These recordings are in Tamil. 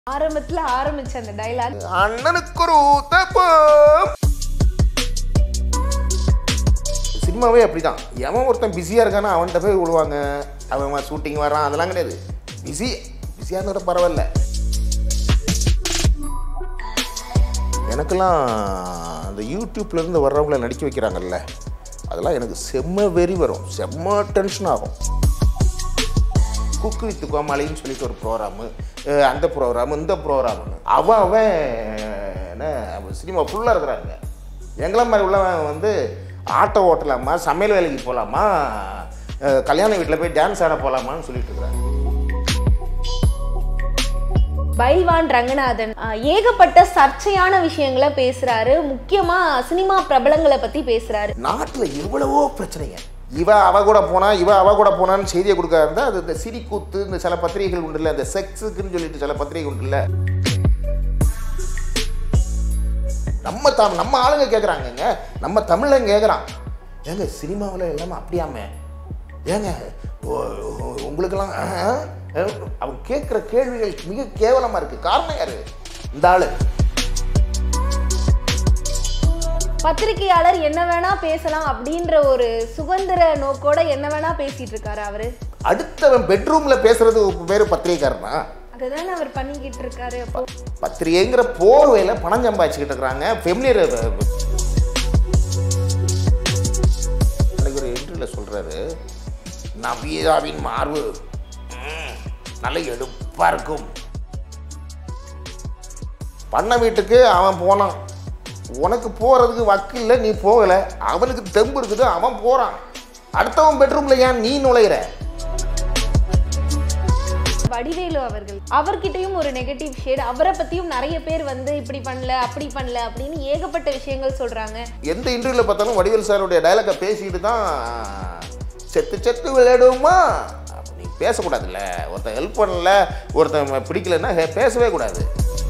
ஆரம்பத்துல ஆரம்பிச்ச அந்த டைலாக் அண்ணனுக்கு ஒரு ஊத்தப்பம் சினிமாவே அப்படிதான் எவன் ஒருத்தன் பிஸியாக இருக்கானா அவன்கிட்ட போய் விழுவாங்க அவன் ஷூட்டிங் வரான் அதெல்லாம் கிடையாது பிஸி பிஸியாக இருந்தால் பரவாயில்ல எனக்கெல்லாம் அந்த யூடியூப்லேருந்து வர்றவங்கள நடிக்க வைக்கிறாங்கல்ல அதெல்லாம் எனக்கு செம்ம வெறி வரும் செம்ம டென்ஷன் ஆகும் குக்கு வித்து கோமாளின்னு சொல்லிட்டு ஒரு ப்ரோக்ராமு அந்த ப்ரோக்ராம் இந்த ப்ரோக்ராம்னு அவன் அவன் என்ன சினிமா ஃபுல்லாக இருக்கிறாங்க எங்களை மாதிரி உள்ளவன் வந்து ஆட்டோ ஓட்டலாமா சமையல் வேலைக்கு போகலாமா அஹ், கல்யாண வீட்டில் போய் டான்ஸ் ஆட போகலாமான்னு சொல்லிட்டு இருக்கிறாங்க பைல்வான் ரங்கநாதன் ஆஹ், ஏகப்பட்ட சர்ச்சையான விஷயங்களை பேசுறாரு முக்கியமா சினிமா பிரபலங்களை பத்தி பேசுறாரு நாட்டில் எவ்வளவோ பிரச்சனைங்க இவ அவ கூட போனா இவ அவ கூட போனான்னு செய்தியை கொடுக்க இருந்தால் அது இந்த சிரிக்கூத்து இந்த சில பத்திரிகைகள் உண்டுல்ல இந்த செக்ஸுக்குன்னு சொல்லிட்டு சில பத்திரிகை உண்டுல்ல நம்ம தம் நம்ம ஆளுங்க கேட்குறாங்கங்க நம்ம தமிழன் கேட்குறான் ஏங்க சினிமாவில் எல்லாமே அப்படியாமே ஏங்க ஓ- ஓ- உங்களுக்கெல்லாம் ஆ, ஆ, அவன் கேட்குற கேள்விகள் மிக கேவலமாக இருக்குது காரணம் யாரு இந்த ஆளு பத்திரிகையாளர் என்ன வேணா பேசலாம் அப்படின்ற ஒரு சுதந்திர நோக்கோட என்ன வேணா பேசிட்டு இருக்காரு அவரு அடுத்தவன் பெட்ரூமில் பேசுறது பேர் பத்திரிகைக்காரனா அதுதானே அவர் பண்ணிக்கிட்டு இருக்காரு அப்போ பத்திரிகைங்கிற போர்வையில் பணம் சம்பாதிச்சுக்கிட்டு இருக்கிறாங்க ஃபெமிலியர் அன்னைக்கு ஒரு இன்டர்வியூவில் சொல்கிறாரு நவீதாவின் மார்பு ம், நல்ல எடுப்பாக இருக்கும் பண்ண வீட்டுக்கு அவன் போனான் உனக்கு போகிறதுக்கு வக்கு இல்லை நீ போகலை அவனுக்கு தெம்பு இருக்குது அவன் போகிறான் அடுத்தவன் பெட்ரூமில் ஏன் நீ நுழையிற வடிவேலு அவர்கள் அவர்கிட்டயும் ஒரு நெகட்டிவ் ஷேட் அவரை பத்தியும் நிறைய பேர் வந்து இப்படி பண்ணல அப்படி பண்ணல அப்படின்னு ஏகப்பட்ட விஷயங்கள் சொல்றாங்க எந்த இன்டர்வியூவில் பார்த்தாலும் வடிவேல் சாருடைய டைலாக்கை பேசிக்கிட்டு தான் செத்து செத்து விளையாடுவோமா அப்ப நீ பேசக்கூடாதுல்ல ஒருத்தன் ஹெல்ப் பண்ணல ஒருத்தன் பிடிக்கலன்னா ஹே- பேசவே கூடாது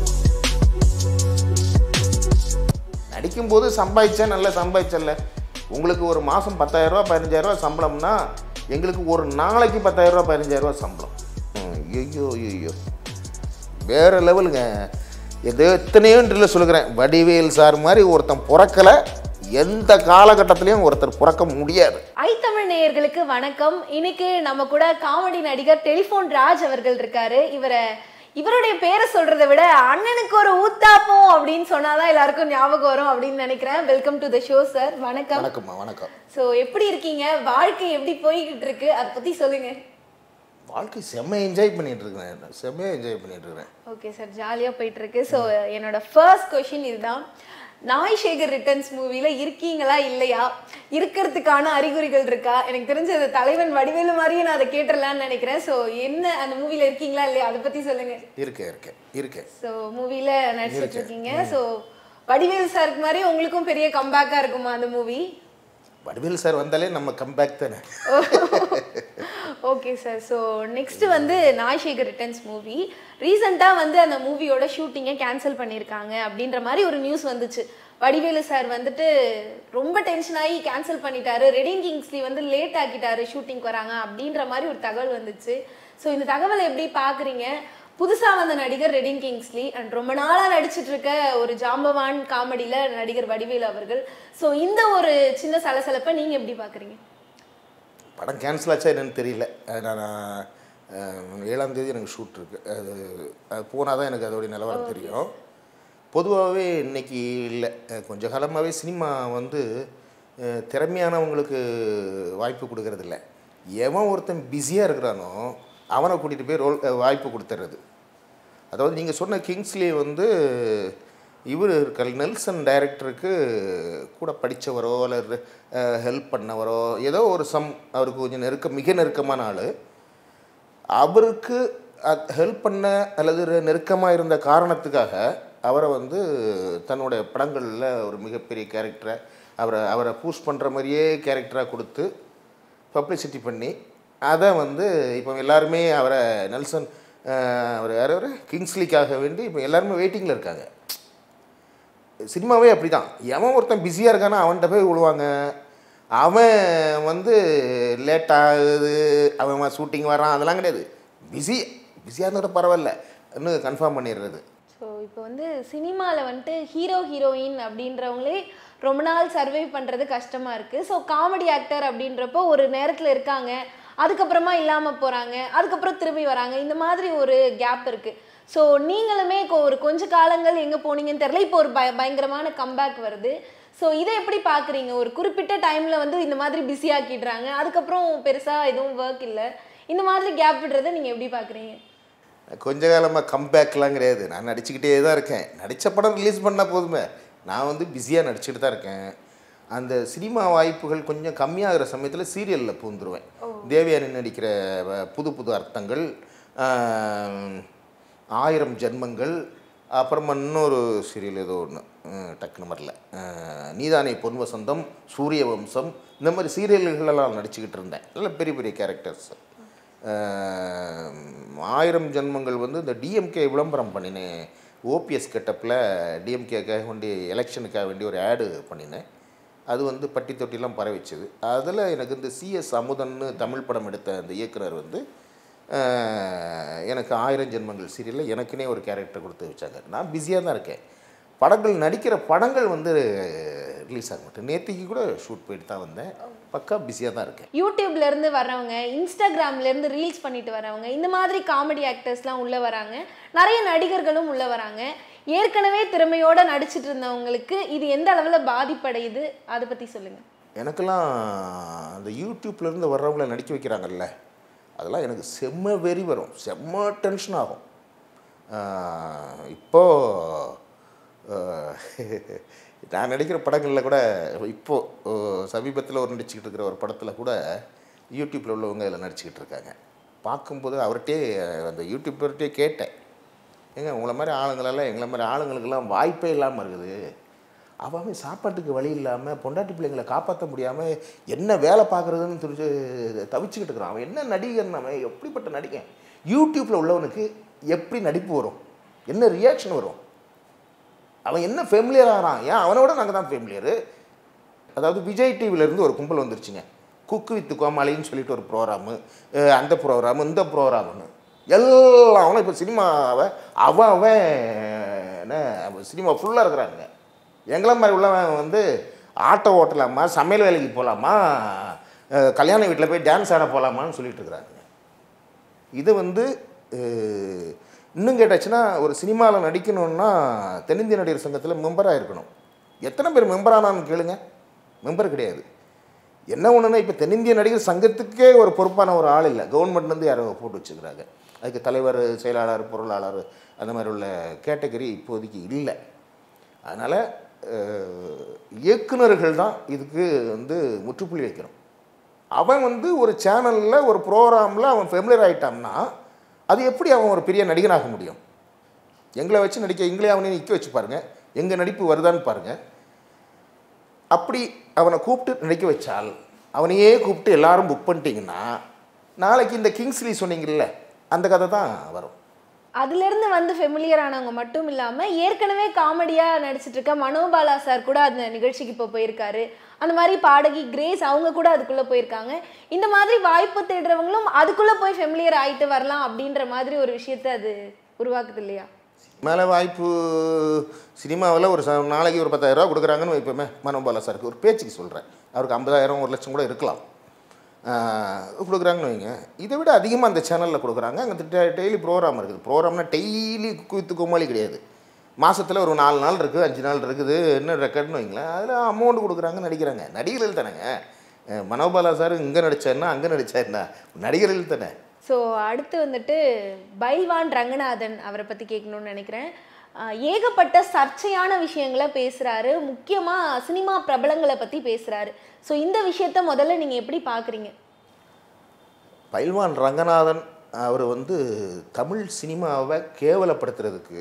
நடிக்கும்போது சம்பாதிச்சேன் நல்லா சம்பாதிச்சல உங்களுக்கு ஒரு மாதம் பத்தாயிரரூபா பதினஞ்சாயிரரூபா சம்பளம்னா எங்களுக்கு ஒரு நாளைக்கு பத்தாயிரரூபா பதினஞ்சாயிரரூபா சம்பளம் ம், ஐயோ ஐயோ வேற லெவலுங்க எது எத்தனையோ இன்டர்வியூல சொல்லுகிறேன் வடிவேல் சார் மாதிரி ஒருத்தன் பிறக்கலை எந்த காலகட்டத்திலையும் ஒருத்தர் பிறக்க முடியாது ஐ தமிழ் நேயர்களுக்கு வணக்கம் இன்னைக்கு நம்ம கூட காமெடி நடிகர் டெலிஃபோன் ராஜ் அவர்கள் இருக்காரு இவரை இவருடைய பேரை சொல்றதை விட அண்ணனுக்கு ஒரு ஊத்தாப்பம் அப்படின்னு சொன்னாதான் எல்லாருக்கும் ஞாபகம் வரும் அப்படின்னு நினைக்கிறேன் welcome to the show sir வணக்கம் வணக்கம்மா வணக்கம் ஸோ எப்படி இருக்கீங்க வாழ்க்கை எப்படி போய்கிட்டு இருக்கு அதை பத்தி சொல்லுங்க வாழ்க்கை செம்ம என்ஜாய் பண்ணிட்டு இருக்கிறேன் செம்மையாக என்ஜாய் பண்ணிட்டு இருக்கிறேன் ஓகே சார் ஜாலியாக போயிட்டு இருக்கு ஸோ என்னோட ஃபர்ஸ்ட் கொஷின் இதுதான் நாய் சேகர் ரிட்டர்ன்ஸ் மூவில இருக்கீங்களா இல்லையா இருக்கிறதுக்கான அறிகுறிகள் இருக்கா எனக்கு தெரிஞ்ச அது தலைவன் வடிவேலு மாதிரியே நான் அதை கேட்டுடலாம்னு நினைக்கிறேன் ஸோ என்ன அந்த மூவில இருக்கீங்களா இல்லையா அதை பத்தி சொல்லுங்க இருக்கேன் இருக்கேன் இருக்கேன் ஸோ மூவில நடிச்சிட்டு இருக்கீங்க ஸோ வடிவேலு சாருக்கு மாதிரி உங்களுக்கும் பெரிய கம்பேக்கா இருக்குமா அந்த மூவி வடிவேல் சார் வந்தாலே நம்ம கம்பேக் தானே ஓகே சார் ஸோ நெக்ஸ்ட் வந்து நாய்சேகர் ரிட்டர்ன்ஸ் மூவி ரீசெண்டாக வந்து அந்த மூவியோட ஷூட்டிங்கை கேன்சல் பண்ணியிருக்காங்க அப்படின்ற மாதிரி ஒரு நியூஸ் வந்துச்சு வடிவேலு சார் வந்துட்டு ரொம்ப டென்ஷன் ஆகி கேன்சல் பண்ணிட்டாரு ரெடின் கிங்ஸ்லி வந்து லேட் ஆக்கிட்டாரு ஷூட்டிங் வராங்க அப்படின்ற மாதிரி ஒரு தகவல் வந்துச்சு ஸோ இந்த தகவலை எப்படி பார்க்குறீங்க புதுசாக வந்த நடிகர் ரெடின் கிங்ஸ்லி அண்ட் ரொம்ப நாளாக நடிச்சிட்டு இருக்க ஒரு ஜாம்பவான் காமெடியில் நடிகர் வடிவேலு அவர்கள் ஸோ இந்த ஒரு சின்ன சலசலப்பை நீங்கள் எப்படி பார்க்குறீங்க படம் கேன்சல் ஆச்சா என்னன்னு தெரியல அது நான் அஹ், ஏழாம் தேதி எனக்கு ஷூட் இருக்கு அது அது போனால் தான் எனக்கு அதோடைய நிலவரம் தெரியும் பொதுவாகவே இன்னைக்கு இல்லை அஹ், கொஞ்ச காலமாகவே சினிமா வந்து அஹ், திறமையானவங்களுக்கு வாய்ப்பு கொடுக்கறதில்ல எவன் ஒருத்தன் பிஸியாக இருக்கிறானோ அவனை கூட்டிகிட்டு போய் ரோல் அஹ், வாய்ப்பு கொடுத்துறது அதாவது நீங்கள் சொன்ன கிங்ஸ்லி வந்து இவர் இருக்கார் நெல்சன் டைரக்டருக்கு கூட படித்தவரோ அல்லது ஹெல்ப் பண்ணவரோ ஏதோ ஒரு சம் அவருக்கு கொஞ்சம் நெருக்க மிக நெருக்கமான ஆள் அவருக்கு ஹெல்ப் பண்ண அல்லது நெருக்கமாக இருந்த காரணத்துக்காக அவரை வந்து தன்னுடைய படங்களில் ஒரு மிகப்பெரிய கேரக்டரை அவரை அவரை பூஸ் பண்ணுற மாதிரியே கேரக்டராக கொடுத்து பப்ளிசிட்டி பண்ணி அதை வந்து இப்போ எல்லாருமே அவரை நெல்சன் அஹ், அவர் யார் அவர் கிங்ஸ்லிக்காக வேண்டி இப்போ எல்லாருமே வெயிட்டிங்கில் இருக்காங்க சினிமாவே அப்படி தான் எவன் ஒருத்தன் பிஸியாக இருக்கானா அவன்கிட்ட போய் விழுவாங்க அவன் வந்து லேட் ஆகுது அவன் ஷூட்டிங் வரான் அதெல்லாம் கிடையாது பிஸி பிஸியாக இருந்தால் பரவாயில்ல இன்னும் கன்ஃபார்ம் பண்ணிடுறது ஸோ இப்போ வந்து சினிமாவில் வந்துட்டு ஹீரோ ஹீரோயின் அப்படின்றவங்களே ரொம்ப நாள் சர்வை பண்ணுறது கஷ்டமாக இருக்குது ஸோ காமெடி ஆக்டர் அப்படின்றப்போ ஒரு நேரத்தில் இருக்காங்க அதுக்கப்புறமா இல்லாமல் போகிறாங்க அதுக்கப்புறம் திரும்பி வராங்க இந்த மாதிரி ஒரு கேப் இருக்குது ஸோ நீங்களுமே இப்போ ஒரு கொஞ்ச காலங்கள் எங்கே போனீங்கன்னு தெரில இப்போ ஒரு பய பயங்கரமான கம்பேக் வருது ஸோ இதை எப்படி பார்க்குறீங்க ஒரு குறிப்பிட்ட டைமில் வந்து இந்த மாதிரி பிஸி ஆக்கிடுறாங்க அதுக்கப்புறம் பெருசாக எதுவும் ஒர்க் இல்லை இந்த மாதிரி கேப் விடுறதை நீங்கள் எப்படி பார்க்குறீங்க கொஞ்ச காலமாக கம்பேக்லாம் கிடையாது நான் நடிச்சுக்கிட்டே தான் இருக்கேன் நடித்த படம் ரிலீஸ் பண்ணால் போதுமே நான் வந்து பிஸியாக நடிச்சுக்கிட்டு தான் இருக்கேன் அந்த சினிமா வாய்ப்புகள் கொஞ்சம் கம்மியாகிற சமயத்தில் சீரியலில் பூந்துருவேன் தேவயானி நடிக்கிற வ- புது புது அர்த்தங்கள் ஆஹ், ஆயிரம் ஜென்மங்கள் அப்புறமா இன்னொரு சீரியல் ஏதோ ஒன்று டக்குன்னு வரல ஆஹ், நீதானே பொன் வசந்தம் சூரிய வம்சம் இந்த மாதிரி சீரியல்களெல்லாம் நடிச்சுக்கிட்டு இருந்தேன் நல்ல பெரிய பெரிய கேரக்டர்ஸ் ஆயிரம் ஜென்மங்கள் வந்து இந்த டிஎம்கே விளம்பரம் பண்ணினேன் ஓபிஎஸ் கெட்டப்பில் டிஎம்கேக்காக வேண்டி எலெக்ஷனுக்காக வேண்டி ஒரு ஆடு பண்ணினேன் அது வந்து பட்டி தொட்டிலாம் பரவிச்சுது அதில் எனக்கு இந்த சிஎஸ் அமுதன்னு தமிழ் படம் எடுத்த அந்த இயக்குனர் வந்து அஹ், எனக்கு ஆயிரம் ஜென்மங்கள் சீரியலில் எனக்குன்னே ஒரு கேரக்டர் கொடுத்து வச்சாங்க நான் பிஸியாக தான் இருக்கேன் படங்கள் நடிக்கிற படங்கள் வந்து ரிலீஸ் ஆக மாட்டேன் நேற்றுக்கு கூட ஷூட் போயிட்டு தான் வந்தேன் பக்கா பிஸியாக தான் இருக்கேன் யூடியூப்ல இருந்து வர்றவங்க இன்ஸ்டாகிராம்ல இருந்து ரீல்ஸ் பண்ணிட்டு வரவங்க இந்த மாதிரி காமெடி ஆக்டர்ஸ்லாம் உள்ள வராங்க நிறைய நடிகர்களும் உள்ள வராங்க ஏற்கனவே திறமையோட நடிச்சிட்டு இருந்தவங்களுக்கு இது எந்த அளவுல பாதிப்படையுது அதை பத்தி சொல்லுங்க எனக்கெல்லாம் அந்த யூடியூப்லேருந்து வர்றவங்கள நடிக்க வைக்கிறாங்கல்ல அதெல்லாம் எனக்கு செம்ம வெறி வரும் செம்ம டென்ஷன் ஆகும் ஆஹ் இப்போ ஆஹ் நான் நடிக்கிற படங்களில் கூட இப்போது சமீபத்தில் ஒரு நடிச்சுக்கிட்டு இருக்கிற ஒரு படத்தில் கூட யூடியூப்பில் உள்ளவங்க இதில் நடிச்சுக்கிட்டு இருக்காங்க பார்க்கும்போது அவர்கிட்டே அந்த யூடியூப்பர்கிட்டே கேட்டேன் ஏங்க உங்களை மாதிரி ஆளுங்களெல்லாம் எங்களை மாதிரி ஆளுங்களுக்கெல்லாம் வாய்ப்பே இல்லாமல் இருக்குது அவன் அவன் சாப்பாட்டுக்கு வழி இல்லாமல் பொண்டாட்டி பிள்ளைங்களை காப்பாற்ற முடியாமல் என்ன வேலை பார்க்குறதுன்னு தெரிஞ்சு தவிச்சுக்கிட்டு இருக்கிறான் அவன் என்ன நடிகன் அவன் எப்படிப்பட்ட நடிகன் யூடியூப்பில் உள்ளவனுக்கு எப்படி நடிப்பு வரும் என்ன ரியாக்ஷன் வரும் அவன் என்ன ஃபெமிலியர் ஆகிறான் ஏன் அவனோட நாங்கள் தான் ஃபெமிலியரு அதாவது விஜய் டிவிலேருந்து ஒரு கும்பல் வந்துருச்சுங்க குக்கு வித்து கோமாளின்னு சொல்லிட்டு ஒரு ப்ரோக்ராமு அந்த ப்ரோக்ராமு இந்த ப்ரோக்ராம்னு எல்லாம் அவனும் இப்போ சினிமாவை அவன் அவன் என்ன சினிமா ஃபுல்லாக இருக்கிறாங்க எங்களை மாதிரி உள்ளவன் வந்து ஆட்டோ ஓட்டலாமா சமையல் வேலைக்கு போகலாமா அஹ், கல்யாண வீட்டில் போய் டான்ஸ் ஆட போகலாமான்னு சொல்லிட்டு இருக்கிறாங்க இது வந்து அஹ், இன்னும் கேட்டாச்சுன்னா ஒரு சினிமாவில் நடிக்கணும்னா தென்னிந்திய நடிகர் சங்கத்தில் மெம்பராக இருக்கணும் எத்தனை பேர் மெம்பரானான்னு கேளுங்க மெம்பர் கிடையாது என்ன ஒன்றுனா இப்போ தென்னிந்திய நடிகர் சங்கத்துக்கே ஒரு பொறுப்பான ஒரு ஆள் இல்லை கவர்மெண்ட்லேருந்து யாரோ போட்டு வச்சுக்கிறாங்க அதுக்கு தலைவர் செயலாளர் பொருளாளர் அந்த மாதிரி உள்ள கேட்டகரி இப்போதைக்கு இல்லை அதனால் இயக்குனர்கள் தான் இதுக்கு வந்து முற்றுப்புள்ளி வைக்கணும் அவன் வந்து ஒரு சேனலில் ஒரு ப்ரோக்ராமில் அவன் ஃபெமிலியர் ஆகிட்டான்னா அது எப்படி அவன் ஒரு பெரிய நடிகனாக முடியும் எங்களை வச்சு நடிக்க எங்களே அவனே நிற்க வச்சு பாருங்க எங்கள் நடிப்பு வருதான்னு பாருங்கள் அப்படி அவனை கூப்பிட்டு நடிக்க வச்சால் அவனையே கூப்பிட்டு எல்லாரும் புக் பண்ணிட்டீங்கன்னா நாளைக்கு இந்த கிங்ஸ்லி சொன்னீங்கல்ல அந்த கதை தான் வரும் அதுல இருந்து வந்து ஃபெமிலியர் ஆனவங்க மட்டும் இல்லாம ஏற்கனவே காமெடியா நடிச்சிட்டு இருக்க மனோபாலா சார் கூட அந்த நிகழ்ச்சிக்கு இப்போ போயிருக்காரு அந்த மாதிரி பாடகி கிரேஸ் அவங்க கூட அதுக்குள்ள போயிருக்காங்க இந்த மாதிரி வாய்ப்பு தேடுறவங்களும் அதுக்குள்ள போய் ஃபெமிலியர் ஆயிட்டு வரலாம் அப்படின்ற மாதிரி ஒரு விஷயத்த அது உருவாக்குது இல்லையா மேலே வாய்ப்பு சினிமாவில் ஒரு ச- நாளைக்கு ஒரு பத்தாயிரரூவா கொடுக்குறாங்கன்னு வைப்போமே மனோபாலா சாருக்கு ஒரு பேச்சுக்கு சொல்கிறேன் அவருக்கு ஐம்பதாயிரம் ஒரு லட்சம் கூட இருக்கலாம் ஆஹ் கொடுக்குறாங்கன்னு வைங்க இதை விட அதிகமாக அந்த சேனலில் கொடுக்குறாங்க அங்கே டெய்லி ப்ரோக்ராம் இருக்குது ப்ரோக்ராம்னா டெய்லி குவித்து கோமாளி கிடையாது மாதத்தில் ஒரு நாலு நாள் இருக்குது அஞ்சு நாள் இருக்குது என்ன ரெக்கார்ட்னு வைங்களேன் அதில் அமௌண்ட் கொடுக்குறாங்க நடிக்கிறாங்க நடிகர்கள் தானேங்க அஹ் மனோபாலா சார் இங்கே நடிச்சாருன்னா அங்கே நடிச்சாருன்னா நடிகர்கள் தானே ஸோ அடுத்து வந்துட்டு பைல்வான் ரங்கநாதன் அவரை பற்றி கேட்கணும்னு நினைக்கிறேன் ஆஹ் ஏகப்பட்ட சர்ச்சையான விஷயங்களை பேசுகிறாரு முக்கியமாக சினிமா பிரபலங்களை பற்றி பேசுகிறாரு ஸோ இந்த விஷயத்த முதல்ல நீங்கள் எப்படி பார்க்குறீங்க பைல்வான் ரங்கநாதன் அவர் வந்து தமிழ் சினிமாவை கேவலப்படுத்துறதுக்கு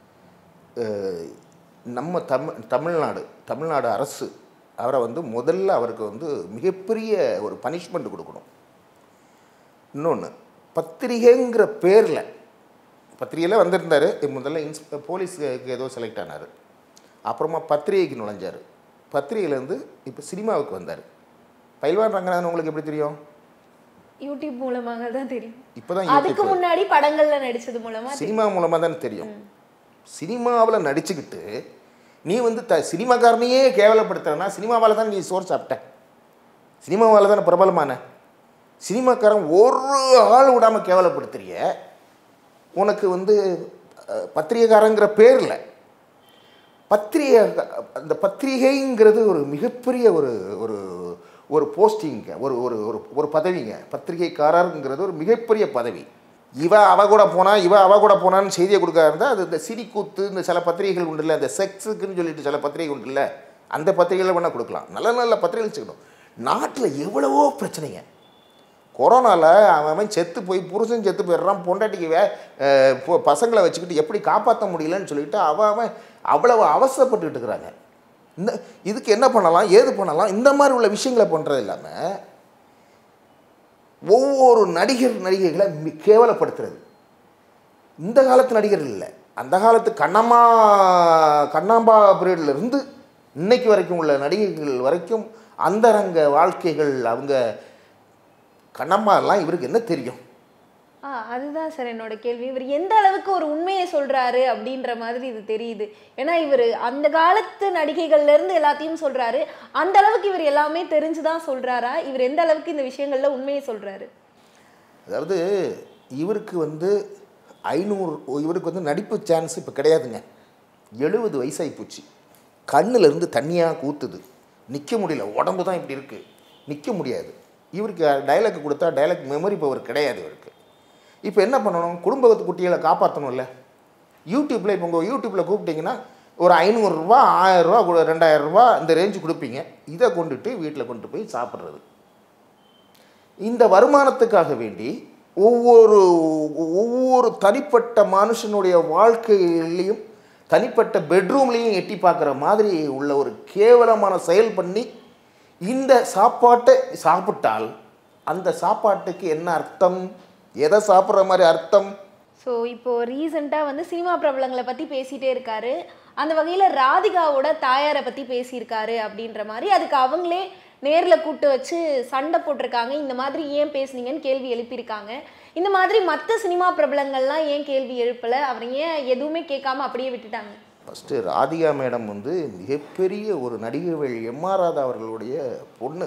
அஹ், நம்ம தமிழ் தமிழ்நாடு தமிழ்நாடு அரசு அவரை வந்து முதல்ல அவருக்கு வந்து மிகப்பெரிய ஒரு பனிஷ்மெண்ட் கொடுக்கணும் இன்னொன்று பத்திரிகைங்கிற பேரில் பத்திரிகையில் வந்திருந்தார் முதல்ல இன்ஸ் போலீஸுக்கு ஏதோ செலக்ட் ஆனார் அப்புறமா பத்திரிகைக்கு நுழைஞ்சார் பத்திரிகையிலேருந்து இப்போ சினிமாவுக்கு வந்தார் பைல்வான் ரங்கநாதன் உங்களுக்கு எப்படி தெரியும் யூடியூப் மூலமாக தான் தெரியும் இப்போ தான் அதுக்கு முன்னாடி படங்கள்ல நடிச்சது மூலமா சினிமா மூலமாக தானே தெரியும் சினிமாவில் நடிச்சுக்கிட்டு நீ வந்து த சினிமாக்காரனையே கேவலப்படுத்துறனா சினிமாவால் தான் நீ சோறு சாப்பிட்ட சினிமாவால் தானே பிரபலமான சினிமாக்காரன் ஒரு ஆள் விடாமல் கேவலப்படுத்துறிய உனக்கு வந்து அஹ், பத்திரிகைக்காரங்கிற பேரில் பத்திரிகை அந்த பத்திரிகைங்கிறது ஒரு மிகப்பெரிய ஒரு ஒரு ஒரு போஸ்டிங்க ஒரு ஒரு ஒரு ஒரு பதவிங்க பத்திரிகைக்காரருங்கிறது ஒரு மிகப்பெரிய பதவி இவ அவ கூட போனா இவ அவ கூட போனான்னு செய்தியை கொடுக்க இருந்தால் அது இந்த சிரிக்கூத்து இந்த சில பத்திரிகைகள் உண்டுல்ல இந்த செக்ஸுக்குன்னு சொல்லிட்டு சில பத்திரிகை உண்டுல்ல அந்த பத்திரிகைகளை வேணால் கொடுக்கலாம் நல்ல நல்ல பத்திரிகைகள் வச்சுக்கணும் நாட்டில் எவ்வளவோ பிரச்சனைங்க கொரோனாவில் அவன் அவன் செத்து போய் புருஷன் செத்து போயிடுறான் பொண்டாட்டிக்கு வே அஹ் பொ- பசங்களை வச்சுக்கிட்டு எப்படி காப்பாற்ற முடியலன்னு சொல்லிட்டு அவன் அவன் அவ்வளவு அவசரப்பட்டுக்கிட்டு இருக்கிறாங்க இந்த இதுக்கு என்ன பண்ணலாம் ஏது பண்ணலாம் இந்த மாதிரி உள்ள விஷயங்களை பண்ணுறது இல்லாமல் ஒவ்வொரு நடிகர் நடிகைகளை மி- கேவலப்படுத்துறது இந்த காலத்து நடிகர்கள் இல்லை அந்த காலத்து கண்ணம்மா கண்ணாம்பா பீரியட்ல இருந்து இன்னைக்கு வரைக்கும் உள்ள நடிகைகள் வரைக்கும் அந்தரங்க வாழ்க்கைகள் அவங்க கண்ணம்மாலாம் இவருக்கு என்ன தெரியும் ஆ அதுதான் சார் என்னோட கேள்வி இவர் எந்த அளவுக்கு ஒரு உண்மையை சொல்றாரு அப்படின்ற மாதிரி இது தெரியுது ஏன்னா இவர் அந்த காலத்து நடிகைகள்ல இருந்து எல்லாத்தையும் சொல்றாரு அந்த அளவுக்கு இவர் எல்லாமே தெரிஞ்சுதான் சொல்றாரா இவர் எந்த அளவுக்கு இந்த விஷயங்கள்ல உண்மையை சொல்றாரு அதாவது இவருக்கு வந்து ஐநூறு இவருக்கு வந்து நடிப்பு சான்ஸ் இப்போ கிடையாதுங்க எழுபது வயசாகி போச்சு கண்ணுலேருந்து தண்ணியாக கூத்துது நிற்க முடியல உடம்பு தான் இப்படி இருக்குது நிற்க முடியாது இவருக்கு டைலாக் கொடுத்தா டைலாக் மெமரி பவர் கிடையாது இவருக்கு இப்போ என்ன பண்ணணும் குடும்ப குட்டிகளை காப்பாற்றணும்ல யூடியூப்பில் இப்போ உங்கள் யூடியூப்பில் கூப்பிட்டீங்கன்னா ஒரு ஐநூறுரூவா ஆயிரரூவா கூட ரெண்டாயிரரூவா இந்த ரேஞ்சு கொடுப்பீங்க இதை கொண்டுட்டு வீட்டில் கொண்டு போய் சாப்பிட்றது இந்த வருமானத்துக்காக வேண்டி ஒவ்வொரு ஒவ்வொரு தனிப்பட்ட மனுஷனுடைய வாழ்க்கையிலையும் தனிப்பட்ட பெட்ரூம்லேயும் எட்டி பார்க்குற மாதிரி உள்ள ஒரு கேவலமான செயல் பண்ணி இந்த சாப்பாட்டை சாப்பிட்டால் அந்த சாப்பாட்டுக்கு என்ன அர்த்தம் எதை சாப்பிட்ற மாதிரி அர்த்தம் ஸோ இப்போ ரீசெண்டாக வந்து சினிமா பிரபலங்களை பற்றி பேசிகிட்டே இருக்காரு அந்த வகையில் ராதிகாவோட தாயாரை பற்றி பேசியிருக்காரு அப்படின்ற மாதிரி அதுக்கு அவங்களே நேரில் கூட்டு வச்சு சண்டை போட்டிருக்காங்க இந்த மாதிரி ஏன் பேசுனீங்கன்னு கேள்வி எழுப்பியிருக்காங்க இந்த மாதிரி மற்ற சினிமா பிரபலங்கள்லாம் ஏன் கேள்வி எழுப்பலை அவர் ஏன் எதுவுமே கேட்காம அப்படியே விட்டுட்டாங்க ஃபஸ்ட்டு ராதிகா மேடம் வந்து மிகப்பெரிய ஒரு நடிகர்கள் எம்ஆர் ராதா அவர்களுடைய பொண்ணு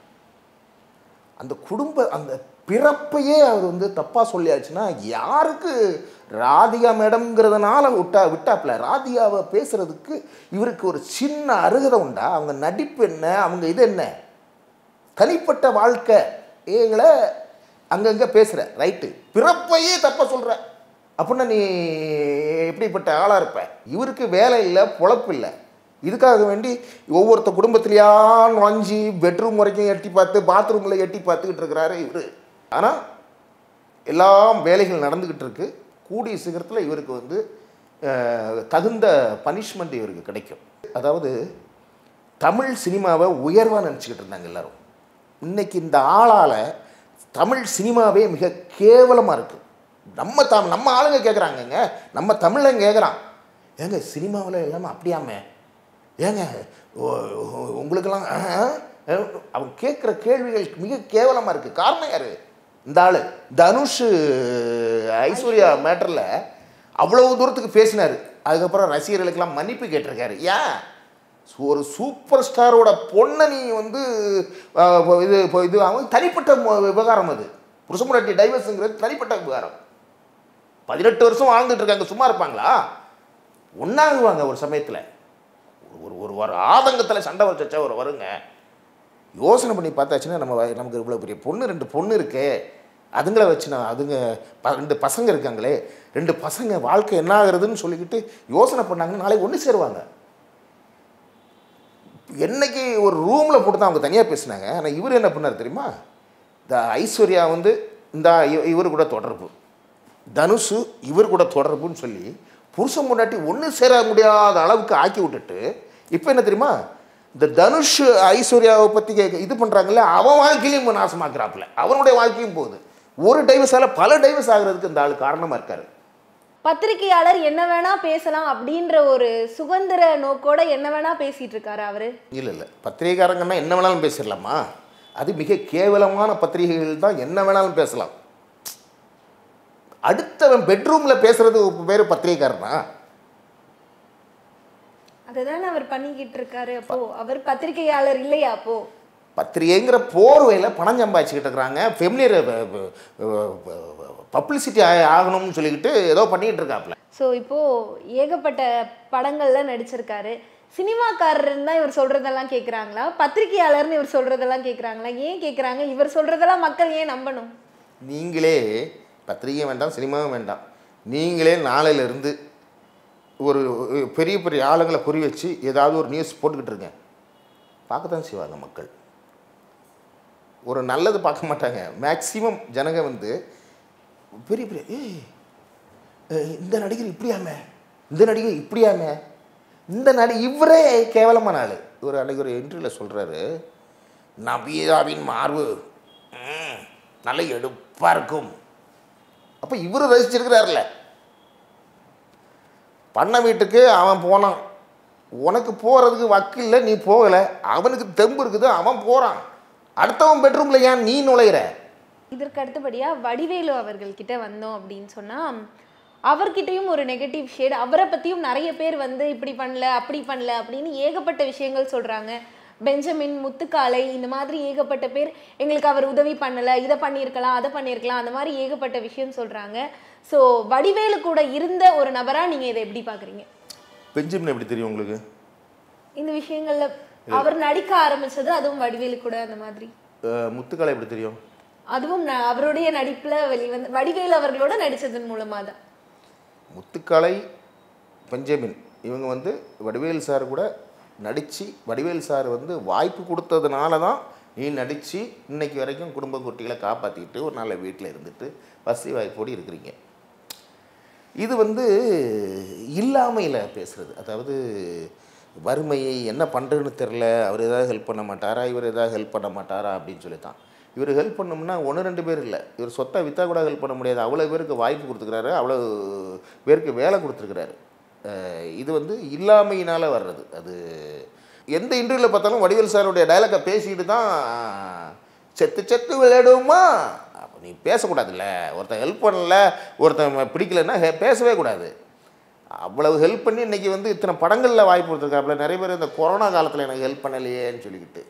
அந்த குடும்ப அந்த பிறப்பையே அவர் வந்து தப்பாக சொல்லியாச்சுன்னா யாருக்கு ராதிகா மேடம்ங்கிறதுனால விட்டா விட்டாப்புல ராதிகாவை பேசுறதுக்கு இவருக்கு ஒரு சின்ன அருகதை உண்டா அவங்க நடிப்பு என்ன அவங்க இது என்ன தனிப்பட்ட வாழ்க்கை ஏங்களை அங்கங்கே பேசுகிற ரைட்டு பிறப்பையே தப்ப சொல்கிற அப்படின்னா நீ எப்படிப்பட்ட ஆளாக இருப்ப இவருக்கு வேலை இல்லை பொழப்பு இல்லை இதுக்காக வேண்டி ஒவ்வொருத்த குடும்பத்திலையா நுழைஞ்சி பெட்ரூம் வரைக்கும் எட்டி பார்த்து பாத்ரூமில் எட்டி பார்த்துக்கிட்டு இருக்கிறாரு இவர் ஆனால் எல்லாம் வேலைகள் நடந்துக்கிட்டு இருக்கு கூடிய சீக்கிரத்தில் இவருக்கு வந்து அஹ், தகுந்த பனிஷ்மெண்ட் இவருக்கு கிடைக்கும் அதாவது தமிழ் சினிமாவை உயர்வாக நினச்சிக்கிட்டு இருந்தாங்க எல்லாரும் இன்னைக்கு இந்த ஆளால் தமிழ் சினிமாவே மிக கேவலமாக இருக்குது நம்ம தம் நம்ம ஆளுங்க கேட்குறாங்கங்க நம்ம தமிழன் கேட்குறான் ஏங்க சினிமாவில் எல்லாமே அப்படியாமே ஏங்க ஓ- ஓ- உங்களுக்கெல்லாம் ஆ, ஆ, அவன் கேட்குற கேள்விகள் மிக கேவலமாக இருக்குது காரணம் யார் இந்த ஆள் தனுஷ் ஐஸ்வர்யா மேட்டரில் அவ்வளவு தூரத்துக்கு பேசினார் அதுக்கப்புறம் ரசிகர்களுக்கெல்லாம் மன்னிப்பு கேட்டிருக்காரு ஏன் ஒரு சூப்பர் ஸ்டாரோட பொண்ணை நீ வந்து ஆ, இது இப்போ இது அவங்க தனிப்பட்ட மு- விவகாரம் அது புருஷமுடாட்டி டைவர்ஸுங்கிறது தனிப்பட்ட விவகாரம் பதினெட்டு வருஷம் வாழ்ந்துட்டு இருக்காங்க சும்மா இருப்பாங்களா ஒன்றாகுவாங்க ஒரு சமயத்தில் ஒரு ஒரு ஒரு ஆதங்கத்தில் சண்டை வச்சா ஒரு வருங்க யோசனை பண்ணி பார்த்தாச்சுன்னா நம்ம வ- நமக்கு இவ்வளோ பெரிய பொண்ணு ரெண்டு பொண்ணு இருக்கே அதுங்கள வச்சு நான் அதுங்க ப ரெண்டு பசங்க இருக்காங்களே ரெண்டு பசங்க வாழ்க்கை என்ன ஆகுறதுன்னு சொல்லிக்கிட்டு யோசனை பண்ணாங்கன்னா நாளைக்கு ஒன்று சேருவாங்க என்னைக்கு ஒரு ரூமில் போட்டு தான் அவங்க தனியாக பேசினாங்க ஆனால் இவர் என்ன பண்ணார் தெரியுமா இந்த ஐஸ்வர்யா வந்து இந்த இவர் கூட தொடர்பு தனுஷு இவர் கூட தொடர்புன்னு சொல்லி புருஷன் முன்னாடி ஒன்று சேர முடியாத அளவுக்கு ஆக்கி விட்டுட்டு இப்போ என்ன தெரியுமா இந்த தனுஷ் ஐஸ்வர்யாவை பற்றி கேட்க இது பண்ணுறாங்கல்ல அவன் வாழ்க்கையிலையும் நாசமாக்குறாப்புல அவனுடைய வாழ்க்கையும் போகுது ஒரு டைவர்ஸால் பல டைவர்ஸ் ஆகுறதுக்கு இந்த ஆள் காரணமாக இருக்காரு பத்திரிகையாளர் என்ன வேணா பேசலாம் அப்படின்ற ஒரு சுதந்திர நோக்கோட என்ன வேணா பேசிட்டு இருக்காரு அவரு இல்லை இல்லை பத்திரிகைக்காரங்கன்னா என்ன வேணாலும் பேசிடலாமா அது மிக கேவலமான பத்திரிகைகள் தான் என்ன வேணாலும் பேசலாம் அடுத்தவன் பெட்ரூமில் பேசுறது பேர் பத்திரிகைக்காரனா அதுதானே அவர் பண்ணிக்கிட்டு இருக்காரு அப்போ அவர் பத்திரிகையாளர் இல்லையா அப்போ பத்திரிகைங்கிற போர்வையில் பணம் சம்பாதிச்சுக்கிட்டு இருக்கிறாங்க ஃபெமிலியர் பப்ளிசிட்டி ஆகணும்னு சொல்லிக்கிட்டு ஏதோ பண்ணிக்கிட்டு இருக்காப்புல ஸோ இப்போ ஏகப்பட்ட படங்கள்ல நடிச்சிருக்காரு சினிமாக்காரர்னு தான் இவர் சொல்றதெல்லாம் கேட்குறாங்களா பத்திரிகையாளர்னு இவர் சொல்றதெல்லாம் கேட்குறாங்களா ஏன் கேட்குறாங்க இவர் சொல்றதெல்லாம் மக்கள் ஏன் நம்பணும் நீங்களே பத்திரிகை வேண்டாம் சினிமாவும் வேண்டாம் நீங்களே நாளையிலேருந்து ஒரு பெரிய பெரிய ஆளுங்களை குறி வச்சு ஏதாவது ஒரு நியூஸ் போட்டுக்கிட்டு இருங்க பார்க்க தான் செய்வாங்க மக்கள் ஒரு நல்லது பார்க்க மாட்டாங்க மேக்சிமம் ஜனங்க வந்து பெரிய பெரிய ஏய் அஹ் இந்த நடிகர் இப்படியாமே இந்த நடிகர் இப்படியாமே இந்த நடி இவரே கேவலமான ஆள் ஒரு அன்னைக்கு ஒரு இன்டர்வியூவில் சொல்கிறாரு நபீதாவின் மார்பு ம், நல்ல எடுப்பாக இருக்கும் அப்போ இவரு ரசிச்சிருக்கிறார்ல பண்ண வீட்டுக்கு அவன் போனான் உனக்கு போகிறதுக்கு வக்கு இல்லை நீ போகலை அவனுக்கு தெம்பு இருக்குது அவன் போகிறான் அடுத்தவன் பெட்ரூமில் ஏன் நீ நுழையிற இதற்கு அடுத்தபடியா வடிவேலு அவர்கள்கிட்ட வந்தோம் அப்படின்னு சொன்னா அவர்கிட்டயும் ஒரு நெகட்டிவ் ஷேட் அவரை பத்தியும் நிறைய பேர் வந்து இப்படி பண்ணல அப்படி பண்ணல அப்படின்னு ஏகப்பட்ட விஷயங்கள் சொல்றாங்க பெஞ்சமின் முத்துக்காலை இந்த மாதிரி ஏகப்பட்ட பேர் எங்களுக்கு அவர் உதவி பண்ணல இதை பண்ணியிருக்கலாம் அதை பண்ணியிருக்கலாம் அந்த மாதிரி ஏகப்பட்ட விஷயம் சொல்றாங்க ஸோ வடிவேலு கூட இருந்த ஒரு நபரா நீங்க இதை எப்படி பாக்குறீங்க பெஞ்சமின் எப்படி தெரியும் உங்களுக்கு இந்த விஷயங்கள்ல அவர் நடிக்க ஆரம்பிச்சது அதுவும் வடிவேலு கூட அந்த மாதிரி அஹ் முத்துக்காலை எப்படி தெரியும் அதுவும் ந- அவருடைய நடிப்புல வெளிவந்து வடிவேலு அவர்களோட நடிச்சதன் மூலமா தான் முத்துக்காலை பெஞ்சமின் இவங்க வந்து வடிவேல் சார் கூட நடித்து வடிவேல் சார் வந்து வாய்ப்பு கொடுத்ததுனால தான் நீ நடித்து இன்னைக்கு வரைக்கும் குடும்ப குட்டிகளை காப்பாற்றிக்கிட்டு ஒரு நல்ல வீட்டில் இருந்துட்டு வசதி வாய்ப்போடு இருக்கிறீங்க இது வந்து இல்லாமையில் பேசுகிறது அதாவது வறுமையை என்ன பண்ணுறதுன்னு தெரில அவர் ஏதாவது ஹெல்ப் பண்ண மாட்டாரா இவர் ஏதாவது ஹெல்ப் பண்ண மாட்டாரா அப்படின்னு சொல்லி தான் இவர் ஹெல்ப் பண்ணோம்னா ஒன்று ரெண்டு பேர் இல்லை இவர் சொத்தை விற்றா கூட ஹெல்ப் பண்ண முடியாது அவ்வளோ பேருக்கு வாய்ப்பு கொடுத்துக்கிறாரு அவ்வளோ பேருக்கு வேலை கொடுத்துருக்கிறாரு அஹ் இது வந்து இல்லாமையினால் வர்றது அது எந்த இன்டர்வியூவில் பார்த்தாலும் வடிவேல் சாருடைய டைலாக்கை பேசிக்கிட்டு தான் செத்து செத்து விளையாடுவோமா அப்போ நீ பேசக்கூடாதுல்ல ஒருத்தன் ஹெல்ப் பண்ணல ஒருத்தன் பிடிக்கலன்னா ஹே- பேசவே கூடாது அவ்வளவு ஹெல்ப் பண்ணி இன்றைக்கி வந்து இத்தனை படங்களில் வாய்ப்பு கொடுத்துருக்காப்புல நிறைய பேர் இந்த கொரோனா காலத்தில் எனக்கு ஹெல்ப் பண்ணலையேன்னு சொல்லிக்கிட்டு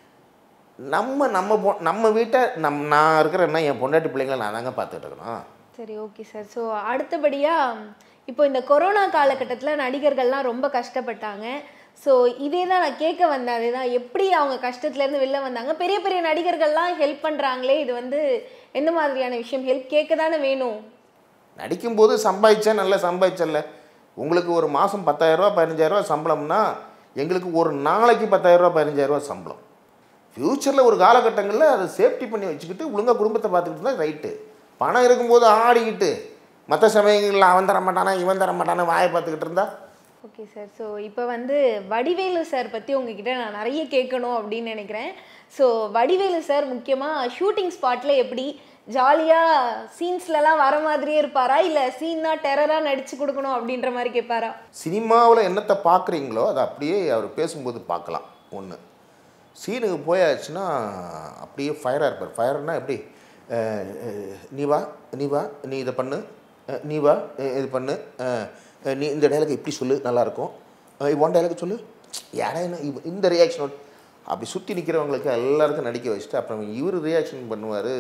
நம்ம நம்ம பொ நம்ம வீட்டை நம் நான் இருக்கிறேன்னா என் பொண்டாட்டி பிள்ளைங்களை நான் தாங்க பார்த்துட்டு இருக்கணும் சரி ஓகே சார் ஸோ அடுத்தபடியா இப்போ இந்த கொரோனா காலகட்டத்தில் நடிகர்கள்லாம் ரொம்ப கஷ்டப்பட்டாங்க ஸோ இதே தான் நான் கேட்க வந்தேன் அதுதான் எப்படி அவங்க கஷ்டத்துலேருந்து வெளில வந்தாங்க பெரிய பெரிய நடிகர்கள்லாம் ஹெல்ப் பண்ணுறாங்களே இது வந்து எந்த மாதிரியான விஷயம் ஹெல்ப் கேட்க தானே வேணும் நடிக்கும்போது சம்பாதிச்சேன் நல்லா சம்பாதிச்சல உங்களுக்கு ஒரு மாதம் பத்தாயிரரூபா பதினஞ்சாயிரரூபா சம்பளம்னா எங்களுக்கு ஒரு நாளைக்கு பத்தாயிரரூபா பதினஞ்சாயிரரூபா சம்பளம் ஃப்யூச்சரில் ஒரு காலகட்டங்களில் அதை சேஃப்டி பண்ணி வச்சுக்கிட்டு ஒழுங்கா குடும்பத்தை பார்த்துக்கிட்டு தான் ரைட்டு பணம் இருக்கும்போது ஆடிக்கிட்டு மற்ற சமயங்களில் அவன் தர மாட்டானா இவன் தர மாட்டானா வாயை பார்த்துக்கிட்டு இருந்தா ஓகே சார் ஸோ இப்போ வந்து வடிவேலு சார் பற்றி உங்ககிட்ட நான் நிறைய கேட்கணும் அப்படின்னு நினைக்கிறேன் ஸோ வடிவேலு சார் முக்கியமாக ஷூட்டிங் ஸ்பாட்டில் எப்படி ஜாலியாக சீன்ஸ்லலாம் வர மாதிரியே இருப்பாரா இல்லை சீன்னா டெரராக நடிச்சு கொடுக்கணும் அப்படின்ற மாதிரி கேட்பாரா சினிமாவில் என்னத்தை பார்க்குறீங்களோ அதை அப்படியே அவர் பேசும்போது பார்க்கலாம் ஒன்று சீனுக்கு போயாச்சுன்னா அப்படியே ஃபயராக இருப்பார் ஃபயர்னா எப்படி அஹ், அஹ், நீ வா நீ வா நீ இதை பண்ணு அஹ், நீ வா அஹ், இது பண்ணு அஹ், அஹ், நீ இந்த டைலாக் இப்படி சொல்லு நல்லாயிருக்கும் ஒன் டைலாக் சொல்லு யாரா என்ன இவ- இந்த ரியாக்ஷன் அப்படி சுற்றி நிற்கிறவங்களுக்கு எல்லாருக்கும் நடிக்க வச்சுட்டு அப்புறம் இவர் ரியாக்ஷன் பண்ணுவார்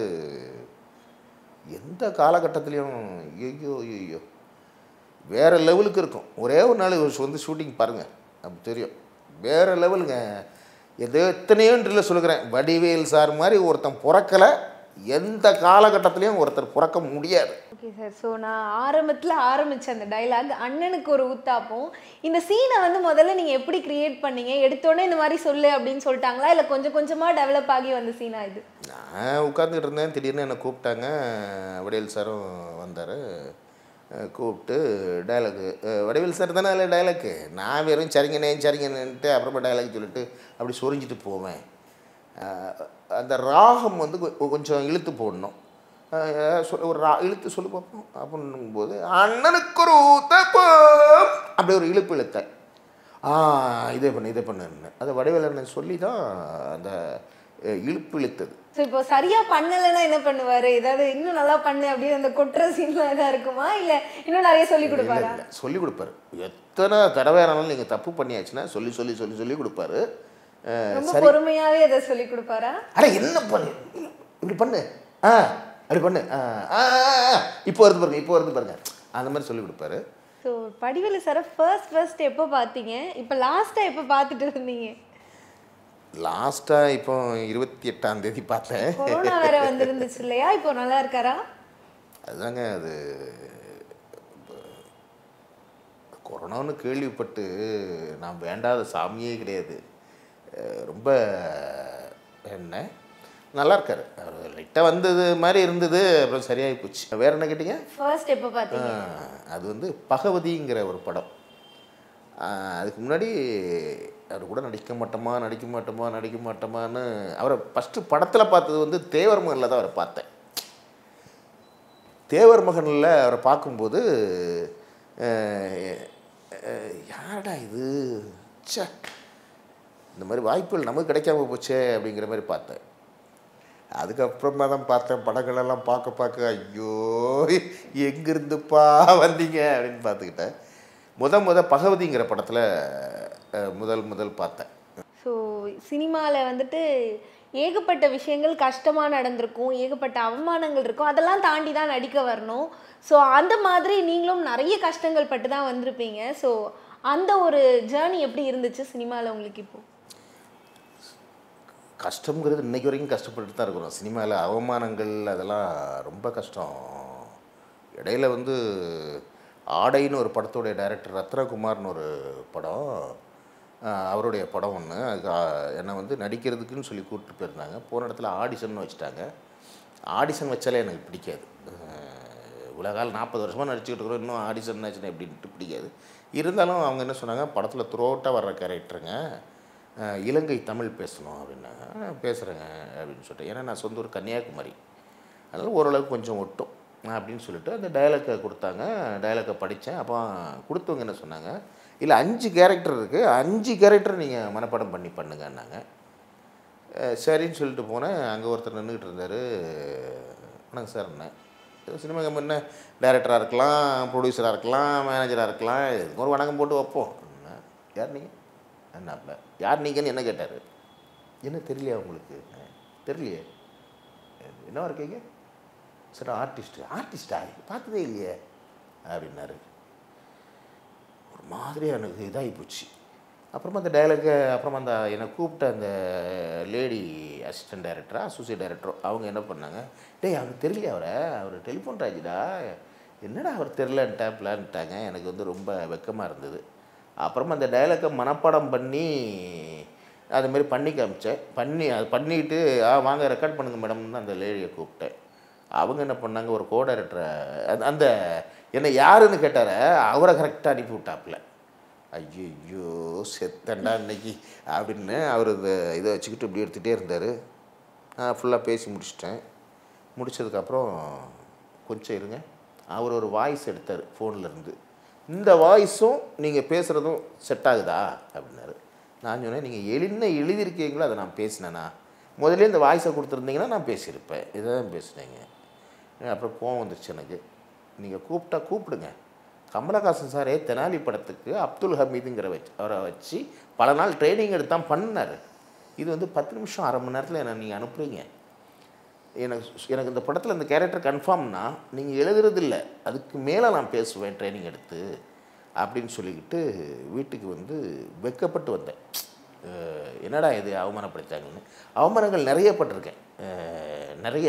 எந்த காலகட்டத்துலேயும் ஐயோ ஐயோ வேறு லெவலுக்கு இருக்கும் ஒரே ஒரு நாள் இவர் வந்து ஷூட்டிங் பாருங்கள் அப்படி தெரியும் வேறு லெவலுங்க எதோ எத்தனையோன்றில் சொல்லுகிறேன் வடிவேல் சார் மாதிரி ஒருத்தன் பிறக்கலை எந்த காலகட்டத்திலையும் ஒருத்தர் பிறக்க முடியாது ஓகே சார் ஸோ நான் ஆரம்பத்தில் ஆரம்பிச்ச அந்த டைலாக் அண்ணனுக்கு ஒரு ஊத்தாப்போம் இந்த சீனை வந்து முதல்ல நீங்கள் எப்படி கிரியேட் பண்ணீங்க எடுத்தோடனே இந்த மாதிரி சொல்லு அப்படின்னு சொல்லிட்டாங்களா இல்லை கொஞ்சம் கொஞ்சமாக டெவலப் ஆகி வந்த சீனா இது நான் உட்காந்துக்கிட்டு இருந்தேன் திடீர்னு என்னை கூப்பிட்டாங்க வடிவேல் சாரும் வந்தார் கூப்பிட்டு டைலாக்கு வடிவேல் சார் தானே அதில் டைலாக்கு நான் வெறும் சரிங்கண்ணே சரிங்கன்னுட்டு அப்புறமா டைலாக் சொல்லிட்டு அப்படி சொரிஞ்சிட்டு போவேன் அஹ், அந்த ராகம் வந்து கொ- கொஞ்சம் இழுத்து போடணும் அஹ், சொ- ஒரு ரா இழுத்து சொல்லி பார்ப்போம் அப்படின்னும்போது அண்ணனுக்கு ஒரு ஊத்தப்பம் அப்படி ஒரு இழுப்பு இழுத்தேன் ஆ இதே பண்ணு இதே பண்ணுன்னு அதை வடிவேல் அண்ணன் சொல்லி தான் அந்த அஹ், இழுப்பு இழுத்தது ஸோ இப்போ சரியா பண்ணலைன்னா என்ன பண்ணுவாரு ஏதாவது இன்னும் நல்லா பண்ணு அப்படின்னு அந்த கொட்டுற சீன்லாம் ஏதாவது இருக்குமா இல்ல இன்னும் நிறைய சொல்லி கொடுப்பாரா இல்லை சொல்லி கொடுப்பாரு எத்தனை தடவையானாலும் நீங்கள் தப்பு பண்ணியாச்சுன்னா சொல்லி சொல்லி சொல்லி சொல்லி கொடுப்பாரு அஹ், ரொம்ப சரி பொறுமையாவே அதை சொல்லி கொடுப்பாரா அட என்ன பண்ணு இப்படி பண்ணு ஆ அப்படி பண்ணு ஆ ஆ ஆ, ஆ. இப்போ வருது பாருங்க இப்போ வருது பாருங்க அந்த மாதிரி சொல்லி கொடுப்பாரு ஸோ படிவேலு சாரை ஃபர்ஸ்ட் ஃபர்ஸ்ட் எப்போ பார்த்தீங்க இப்போ லாஸ்ட்டாக எப்போ பார்த்துட்டு இருந்தீங்க லாஸ்ட்டாக இப்போ இருபத்தி எட்டாம் தேதி பார்த்தேன் கொரோனா வேற வந்திருந்துச்சு இல்லையா இப்போ நல்லா இருக்காரா அதுதாங்க அது கொரோனான்னு கேள்விப்பட்டு நான் வேண்டாத சாமியே கிடையாது அஹ் ரொம்ப என்ன நல்லா இருக்காரு லைட்டாக வந்தது மாதிரி இருந்தது அப்புறம் சரியாகி போச்சு வேற என்ன கேட்டீங்க ஃபர்ஸ்ட் எப்போ பார்த்தீங்க ஆஹ், அது வந்து பகவதிங்கிற ஒரு படம் ஆஹ், அதுக்கு முன்னாடி அவர் கூட நடிக்க மாட்டோமா நடிக்க மாட்டோமா நடிக்க மாட்டோமான்னு அவரை ஃபஸ்ட்டு படத்தில் பார்த்தது வந்து தேவர் மகனில் தான் அவரை பார்த்தேன் தேவர் மகனில் அவரை பார்க்கும்போது ஆஹ், ஆஹ், யாரடா இது ச்சே இந்த மாதிரி வாய்ப்புகள் நமக்கு கிடைக்காம போச்சே அப்படிங்கிற மாதிரி பார்த்தேன் அதுக்கப்புறமா தான் பார்த்தேன் படங்களெல்லாம் பார்க்க பார்க்க ஐயோ எங்கிருந்துப்பா வந்தீங்க அப்படின்னு பார்த்துக்கிட்டேன் முத முத பகவதிங்கிற படத்தில் முதல் முதல் பார்த்தேன் ஸோ சினிமாவில் வந்துட்டு ஏகப்பட்ட விஷயங்கள் கஷ்டமாக நடந்திருக்கும் ஏகப்பட்ட அவமானங்கள் இருக்கும் அதெல்லாம் தாண்டி தான் நடிக்க வரணும் ஸோ அந்த மாதிரி நீங்களும் நிறைய கஷ்டங்கள் பட்டு தான் வந்திருப்பீங்க ஸோ அந்த ஒரு ஜேர்னி எப்படி இருந்துச்சு சினிமாவில் உங்களுக்கு இப்போ கஷ்டங்கிறது இன்னைக்கு வரைக்கும் கஷ்டப்பட்டு தான் இருக்கிறோம் சினிமாவில் அவமானங்கள் அதெல்லாம் ரொம்ப கஷ்டம் இடையில வந்து ஆடைன்னு ஒரு படத்துடைய டைரக்டர் ரத்னகுமார்னு ஒரு படம் ஆஹ் அவருடைய படம் ஒன்று அதுக்கு ஆ- என்னை வந்து நடிக்கிறதுக்குன்னு சொல்லி கூப்பிட்டு போயிருந்தாங்க போன இடத்துல ஆடிஷன் வச்சுட்டாங்க ஆடிஷன் வச்சாலே எனக்கு பிடிக்காது ஆஹ் உலகால் நாற்பது வருஷமாக நடிச்சுக்கிட்டு இருக்கிறோம் இன்னும் ஆடிஷன் ஆச்சுன்னா எப்படின்ட்டு பிடிக்காது இருந்தாலும் அவங்க என்ன சொன்னாங்க படத்தில் த்ரோட்டாக வர்ற கேரக்டருங்க அஹ் இலங்கை தமிழ் பேசணும் அப்படின்னாங்க "ஆ, பேசுகிறேங்க அப்படின்னு சொல்லிட்டு ஏன்னா நான் சொந்த ஊர் கன்னியாகுமரி அதனால் ஓரளவுக்கு கொஞ்சம் ஒட்டும் அப்படின்னு சொல்லிட்டு அந்த டயலாக்கை கொடுத்தாங்க டயலாக்கை படித்தேன் அப்போ கொடுத்தவங்க என்ன சொன்னாங்க இல்லை அஞ்சு கேரக்டர் இருக்குது அஞ்சு கேரக்டர் நீங்கள் மனப்பாடம் பண்ணி பண்ணுங்கன்னாங்க அஹ் சரின்னு சொல்லிட்டு போனேன் அங்கே ஒருத்தர் நின்றுக்கிட்டு இருந்தார் வணக்கம் சார் என்ன சினிமா கம்பெனி டைரக்டராக இருக்கலாம் ப்ரொடியூசராக இருக்கலாம் மேனேஜராக இருக்கலாம் எதுக்கும் ஒரு வணக்கம் போட்டு வைப்போம் என்ன, யார் நீங்கள் என்னப்ப யார் நீங்கன்னு என்ன கேட்டார் என்ன தெரியலையா உங்களுக்கு அஹ், தெரியலையே என்னவா இருக்கீங்க சார் ஆர்டிஸ்ட்டு ஆர்டிஸ்டா பார்த்ததே இல்லையே அப்படின்னாரு ஒரு மாதிரியாக எனக்கு இதாகி போச்சு அப்புறமா அந்த டைலாக்கு அப்புறமா அந்த என்னை கூப்பிட்ட அந்த லேடி அசிஸ்டன்ட் டைரக்டரா அசோசியேட் டைரக்டரோ அவங்க என்ன பண்ணாங்க டேய் அவருக்கு தெரியல அவரை அவர் டெலிஃபோன் ராஜிடா என்னடா அவர் தெரிலன்ட்டாப்லான்ட்டாங்க எனக்கு வந்து ரொம்ப வெக்கமாக இருந்தது அப்புறமா அந்த டைலாக்கை மனப்பாடம் பண்ணி அது மாதிரி பண்ணி காமிச்சேன் பண்ணி அது பண்ணிட்டு ஆ வாங்க ரெக்கார்ட் பண்ணுங்க மேடம்னு அந்த லேடியை கூப்பிட்டேன் அவங்க என்ன பண்ணாங்க ஒரு கோ டைரக்டரை அந்த என்னை யாருன்னு கேட்டார அவரை கரெக்டாக அனுப்பி விட்டாப்புல ஐயோ செத்தண்டா இன்னைக்கு அப்படின்னு அவர் இந்த இதை வச்சுக்கிட்டு இப்படி எடுத்துகிட்டே இருந்தார் நான் ஃபுல்லாக பேசி முடிச்சிட்டேன் முடிச்சதுக்கப்புறம் கொஞ்சம் இருங்க அவர் ஒரு வாய்ஸ் எடுத்தார் ஃபோனில் இருந்து இந்த வாய்ஸும் நீங்கள் பேசுகிறதும் செட் ஆகுதா அப்படின்னாரு நான் சொன்னேன் நீங்கள் என்ன எழுதியிருக்கீங்களோ அதை நான் பேசினேனா முதல்ல இந்த வாய்ஸை கொடுத்துருந்தீங்கன்னா நான் பேசியிருப்பேன் இதை தான் பேசுனேங்க அப்புறம் கோவம் வந்துருச்சு எனக்கு நீங்கள் கூப்பிட்டா கூப்பிடுங்க கமலஹாசன் சாரே தெனாலி படத்துக்கு அப்துல் ஹமீதுங்கிற வச்சு அவரை வச்சு பல நாள் ட்ரைனிங் எடுத்து தான் பண்ணார் இது வந்து பத்து நிமிஷம் அரை மணி நேரத்தில் என்ன நீங்கள் அனுப்புகிறீங்க எனக்கு எனக்கு இந்த படத்தில் இந்த கேரக்டர் கன்ஃபார்ம்னா நீங்கள் எழுதுறது இல்லை அதுக்கு மேலே நான் பேசுவேன் ட்ரைனிங் எடுத்து அப்படின்னு சொல்லிக்கிட்டு வீட்டுக்கு வந்து வெக்கப்பட்டு வந்தேன் அஹ் என்னடா இது அவமானப்படுத்தாங்கன்னு அவமானங்கள் நிறைய பட்டிருக்கேன் அஹ் நிறைய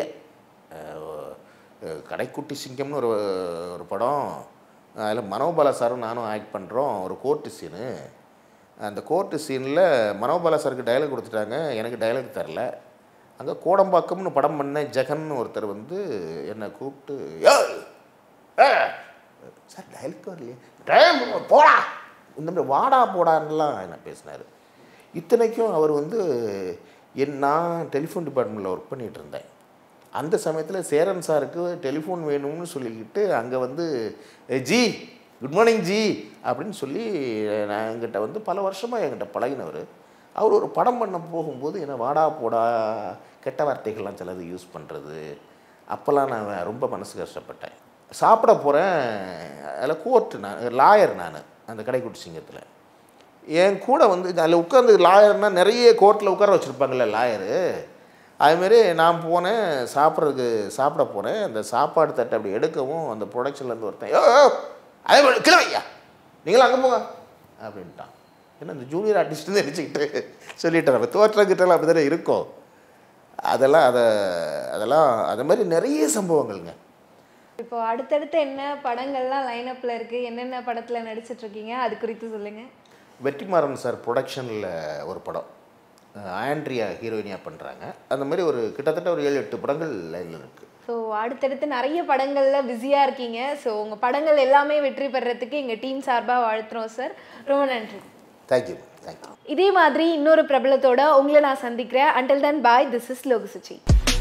அஹ் அஹ் கடைக்குட்டி சிங்கம்னு ஒரு ஒரு படம் அதில் மனோபாலா சாரும் நானும் ஆக்ட் பண்ணுறோம் ஒரு கோர்ட்டு சீனு அந்த கோர்ட்டு சீனில் மனோபாலா சாருக்கு டயலாக் கொடுத்துட்டாங்க எனக்கு டயலாக் தரல அங்கே கோடம்பாக்கம்னு படம் பண்ண ஜெகன் ஒருத்தர் வந்து என்னை கூப்பிட்டு "ஏய், ஏ, சார் டயலுக்கு வரலையே டைம் போடா இந்த மாதிரி வாடா போடான்லாம் என்ன பேசினார் இத்தனைக்கும் அவர் வந்து என் நான் டெலிஃபோன் டிபார்ட்மெண்ட்டில் ஒர்க் பண்ணிகிட்டு இருந்தேன் அந்த சமயத்தில் சேரன் சாருக்கு டெலிஃபோன் வேணும்னு சொல்லிக்கிட்டு அங்கே வந்து "ஏ, ஜி குட் மார்னிங் ஜி அப்படின்னு சொல்லி நான் என்கிட்ட வந்து பல வருஷமாக என்கிட்ட பழகினவர் அவர் ஒரு படம் பண்ண போகும்போது என்ன வாடா போடா கெட்ட வார்த்தைகள்லாம் சிலது யூஸ் பண்ணுறது அப்போல்லாம் நான் ரொம்ப மனசு கஷ்டப்பட்டேன் சாப்பிட போகிறேன் அதில் கோர்ட்டு நான் லாயர் நான் அந்த கடைக்குட்டி சிங்கத்தில் என் கூட வந்து அதில் உட்காந்து லாயர்னால் நிறைய கோர்ட்டில் உட்கார வச்சுருப்பாங்கல்ல லாயரு அதுமாரி நான் போனேன் சாப்பிட்றதுக்கு சாப்பிட போனேன் அந்த சாப்பாடு தட்டை அப்படி எடுக்கவும் அந்த ப்ரொடக்ஷன்லேருந்து ஒருத்தன் யோ யோ, அதே மாதிரி கிளவையா நீங்களும் அங்கே போங்க அப்படின்ட்டான் ஏன்னா இந்த ஜூனியர் ஆர்டிஸ்ட்டு நினச்சிக்கிட்டு சொல்லிட்டேன் நம்ம தோற்றங்கிட்டலாம் அப்படி தானே இருக்கோம் அதெல்லாம் அதை அதெல்லாம் அது மாதிரி நிறைய சம்பவங்கள்ங்க இப்போ அடுத்தடுத்து என்ன படங்கள்லாம் லைனப்ல இருக்கு என்னென்ன படத்துல நடிச்சிட்டு இருக்கீங்க அது குறித்து சொல்லுங்க வெற்றிமாறன் சார் ப்ரொடக்ஷனில் ஒரு படம் அஹ் ஆண்ட்ரியா ஹீரோயினியாக பண்ணுறாங்க அந்த மாதிரி ஒரு கிட்டத்தட்ட ஒரு ஏழு எட்டு படங்கள் லைனில் இருக்குது ஸோ அடுத்தடுத்து நிறைய படங்கள்ல பிஸியாக இருக்கீங்க ஸோ உங்கள் படங்கள் எல்லாமே வெற்றி பெறறதுக்கு எங்கள் டீம் சார்பாக வாழ்த்துறோம் சார் ரொம்ப நன்றி தேங்க்யூ தேங்க்யூ இதே மாதிரி இன்னொரு பிரபலத்தோட உங்களை நான் சந்திக்கிறேன் until then bye this is லோகசுச்சி